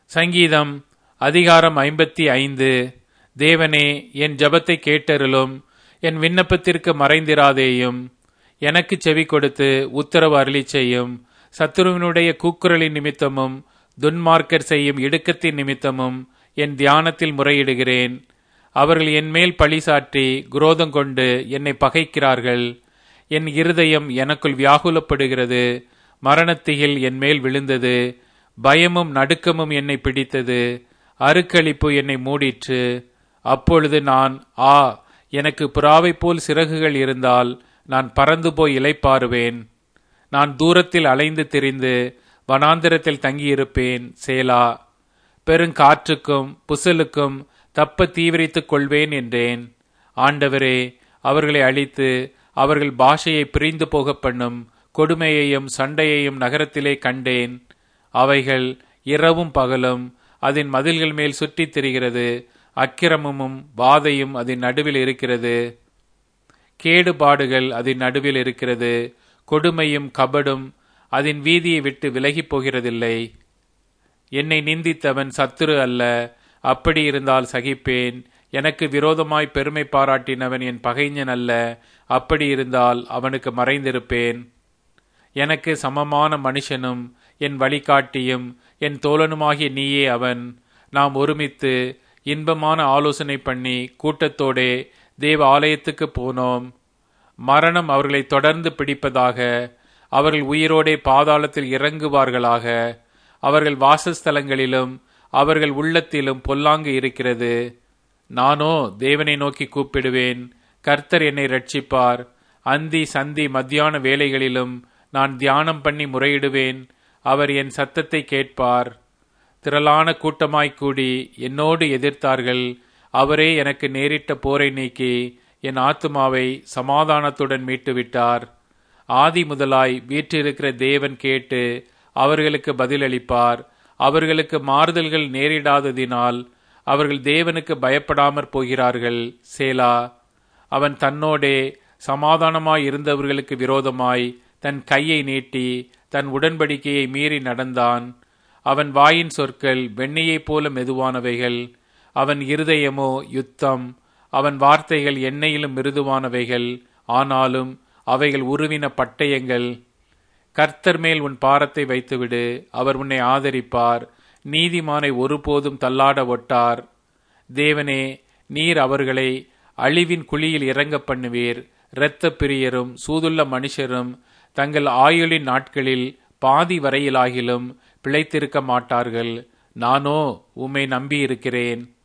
சங்கீதம் அதிகாரம் ஐம்பத்தி ஐந்து தேவனே என் ஜபத்தை கேட்டருளும் என் விண்ணப்பத்திற்கு மறைந்திராதேயும் எனக்கு செவி கொடுத்து உத்தரவு அருளி செய்யும் சத்துருவினுடைய கூக்குரலின் நிமித்தமும் துன்மார்க்கர் செய்யும் இடுக்கத்தின் நிமித்தமும் என் தியானத்தில் முறையிடுகிறேன் அவர்கள் என் மேல் பழி சாற்றி குரோதம் கொண்டு என்னை பகைக்கிறார்கள் என் இருதயம் எனக்குள் வியாகுலப்படுகிறது மரணத்திகில் என் மேல் விழுந்தது பயமும் நடுக்கமும் என்னை பிடித்தது அருக்களிப்பு என்னை மூடிற்று அப்பொழுது நான் ஆ எனக்கு புறாவை போல் சிறகுகள் இருந்தால் நான் பறந்து போய் இலைப்பாருவேன் நான் தூரத்தில் அலைந்து திரிந்து வனாந்திரத்தில் தங்கியிருப்பேன் சேலா பெருங்காற்றுக்கும் புசலுக்கும் தப்ப தீவிரித்துக் கொள்வேன் என்றேன் ஆண்டவரே அவர்களை அழித்து அவர்கள் பாஷையை பிரிந்து போக பண்ணும் கொடுமையையும் சண்டையையும் நகரத்திலே கண்டேன் அவைகள் இரவும் பகலும் அதன் மதில்கள் மேல் சுற்றித் திரிகிறது அக்கிரமமும் வாதையும் அதன் நடுவில் இருக்கிறது கேடுபாடுகள் அதன் நடுவில் இருக்கிறது கொடுமையும் கபடும் அதன் வீதியை விட்டு விலகிப் போகிறதில்லை என்னை நிந்தித்தவன் சத்துரு அல்ல அப்படி இருந்தால் சகிப்பேன் எனக்கு விரோதமாய் பெருமை பாராட்டினவன் என் பகைஞன் அல்ல அப்படி இருந்தால் அவனுக்கு மறைந்திருப்பேன் எனக்கு சமமான மனுஷனும் என் வழிகாட்டியும் என் தோழனுமாகிய நீயே அவன் நாம் ஒருமித்து இன்பமான ஆலோசனை பண்ணி கூட்டத்தோடே தேவ ஆலயத்துக்கு போனோம் மரணம் அவர்களை தொடர்ந்து பிடிப்பதாக அவர்கள் உயிரோடே பாதாளத்தில் இறங்குவார்களாக அவர்கள் வாசஸ்தலங்களிலும் அவர்கள் உள்ளத்திலும் பொல்லாங்கு இருக்கிறது நானோ தேவனை நோக்கி கூப்பிடுவேன் கர்த்தர் என்னை ரட்சிப்பார் அந்தி சந்தி மத்தியான வேலைகளிலும் நான் தியானம் பண்ணி முறையிடுவேன் அவர் என் சத்தத்தை கேட்பார் திரளான கூட்டமாய்க் கூடி என்னோடு எதிர்த்தார்கள் அவரே எனக்கு நேரிட்ட போரை நீக்கி என் ஆத்துமாவை சமாதானத்துடன் மீட்டுவிட்டார் ஆதி முதலாய் வீற்றிருக்கிற தேவன் கேட்டு அவர்களுக்கு பதிலளிப்பார் அவர்களுக்கு மாறுதல்கள் நேரிடாததினால் அவர்கள் தேவனுக்கு பயப்படாமற் போகிறார்கள் சேலா அவன் தன்னோடே சமாதானமாய் இருந்தவர்களுக்கு விரோதமாய் தன் கையை நீட்டி தன் உடன்படிக்கையை மீறி நடந்தான் அவன் வாயின் சொற்கள் வெண்ணையைப் போல மெதுவானவைகள் அவன் இருதயமோ யுத்தம் அவன் வார்த்தைகள் எண்ணெயிலும் மிருதுவானவைகள் ஆனாலும் அவைகள் உருவின பட்டயங்கள் கர்த்தர் மேல் உன் பாரத்தை வைத்துவிடு அவர் உன்னை ஆதரிப்பார் நீதிமானை ஒருபோதும் தள்ளாட ஒட்டார் தேவனே நீர் அவர்களை அழிவின் குழியில் இறங்க பண்ணுவீர் இரத்த பிரியரும் சூதுள்ள மனுஷரும் தங்கள் ஆயுளின் நாட்களில் பாதி வரையிலாகிலும் பிழைத்திருக்க மாட்டார்கள் நானோ உம்மை நம்பியிருக்கிறேன்